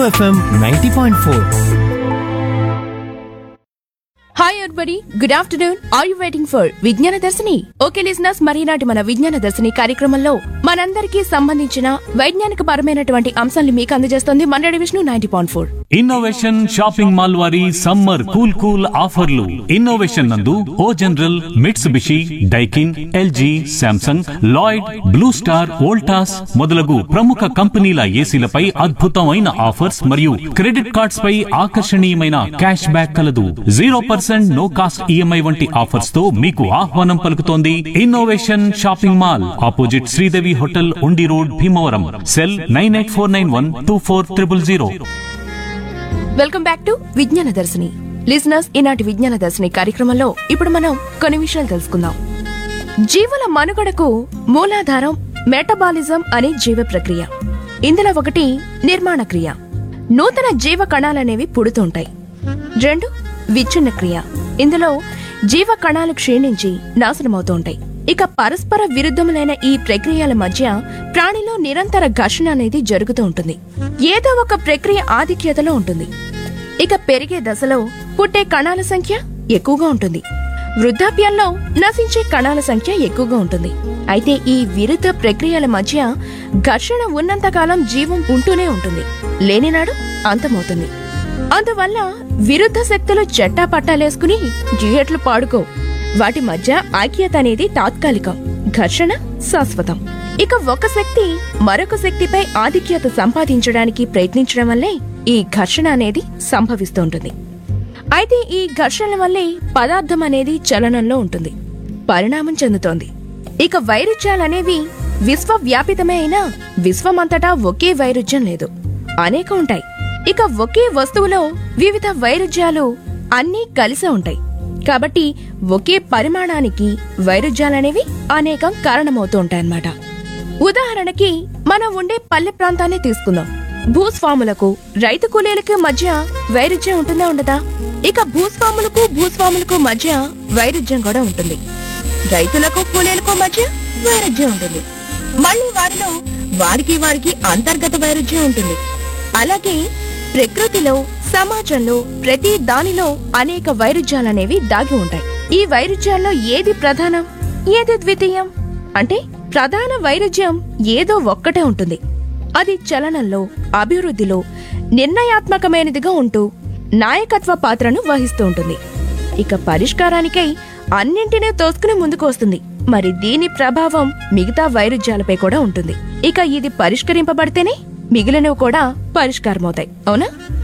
FM ninety point four hi everybody good afternoon are you waiting for Vignana Darshini okay listeners మరి నాటి మన విజ్ఞాన దర్శిని కార్యక్రమంలో మనందరికీ సంబంధించిన వైజ్ఞానిక పరమైనటువంటి అంశాన్ని మీకు అందజేస్తుంది మన Vishnu ninety point four innovation shopping mall వారి సమ్మర్ కూల్ కూల్ ఆఫర్లు ఇన్నోవేషన్ నందు O General Mitsubishi Daikin LG Samsung Lloyd Blue Star Voltas మొదలగు ప్రముఖ కంపెనీల ఏసీలపై అద్భుతమైన ఆఫర్స్ మరియు క్రెడిట్ కార్డ్స్ పై ఆకర్షణీయమైన క్యాష్ బ్యాక్ కలదు zero percent no cost EMI వంటి ఆఫర్స్ తో మీకు ఆహ్వానం పలుకుతోంది innovation shopping mall opposite Sridevi hotel Undi road Bhimavaram cell nine eight four nine one two four triple zero welcome back to Vignana Darshini listeners ఈనాటి విజ్ఞాన దర్శిని కార్యక్రమంలో ఇప్పుడు మనం కొన్ని విషయాలు తెలుసుకుందాం జీవుల మనుగడకు మూలాధారం మెటబాలిజం అనే జీవ ప్రక్రియ ఇందులో ఒకటి నిర్మాణ క్రియ నూతన జీవ కణాలనేవి పుడుతుంటాయి రెండు విచ్ఛిన్న క్రియ ఇందులో జీవ కణాలు క్షీణించి నాశనమవుతూ ఉంటాయి ఇక పరస్పర విరుద్ధములైన ఈ ప్రక్రియల మధ్య ప్రాణిలో నిరంతర ఘర్షణ అనేది జరుగుతూ ఉంటుంది ఏదో ఒక ప్రక్రియ ఆధిక్యతలో ఉంటుంది ఇక పెరిగే దశలో పుట్టే కణాల సంఖ్య ఎక్కువగా ఉంటుంది వృద్ధాప్యంలో నశించే కణాల సంఖ్య ఎక్కువగా ఉంటుంది అయితే ఈ విరుద్ధ ప్రక్రియల మధ్య ఘర్షణ ఉన్నంతకాలం జీవం ఉంటూనే ఉంటుంది లేనినాడు అంతమవుతుంది అందువల్ల విరుద్ధ శక్తులు చెట్టా పట్టాలేసుకుని డ్యూయట్లు పాడుకో వాటి మధ్య ఐక్యత అనేది తాత్కాలికం ఘర్షణ శాశ్వతం ఇక ఒక శక్తి మరొక శక్తిపై ఆధిక్యత సంపాదించడానికి ప్రయత్నించడం వల్లే ఈ ఘర్షణ అనేది సంభవిస్తూ ఉంటుంది అయితే ఈ ఘర్షణ వల్లే పదార్థం అనేది చలనంలో ఉంటుంది పరిణామం చెందుతోంది ఇక వైరుధ్యాలనేవి విశ్వవ్యాపితమే అయినా విశ్వమంతటా ఒకే వైరుధ్యం లేదు అనేక ఉంటాయి ఇక ఒకే వస్తువులో వివిధ వైరుధ్యాలు అన్నీ కలిసే ఉంటాయి కాబట్టి ఒకే పరిమాణానికి వైరుధ్యాలనేవి అనేకం కారణమవుతూ ఉంటాయన్నమాట ఉదాహరణకి మనం ఉండే పల్లె ప్రాంతాన్ని తీసుకుందాం భూస్వాములకు రైతు కూలీలకు మధ్య వైరుధ్యం ఉంటుందా ఉండదా ఇక భూస్వాములకు భూస్వాములకు మధ్య వైరుధ్యం కూడా ఉంటుంది రైతులకు కూలీలకు మధ్య వైరుధ్యం ఉంటుంది మళ్ళీ వారిలో వారికి వారికి అంతర్గత వైరుధ్యం ఉంటుంది అలాగే ప్రకృతిలో సమాజంలో ప్రతి దానిలో అనేక వైరుధ్యాలనేవి దాగి ఉంటాయి ఈ వైరుధ్యాల్లో ఏది ప్రధానం ఏది ద్వితీయం అంటే ప్రధాన వైరుధ్యం ఏదో ఒక్కటే ఉంటుంది అది చలనంలో అభివృద్ధిలో నిర్ణయాత్మకమైనదిగా ఉంటూ నాయకత్వ పాత్రను వహిస్తూ ఉంటుంది ఇక పరిష్కారానికై అన్నింటినీ తోసుకుని ముందుకు వస్తుంది మరి దీని ప్రభావం మిగతా వైరుధ్యాలపై కూడా ఉంటుంది ఇక ఇది పరిష్కరింపబడితేనే మిగిలినవి కూడా పరిష్కారమవుతాయి అవునా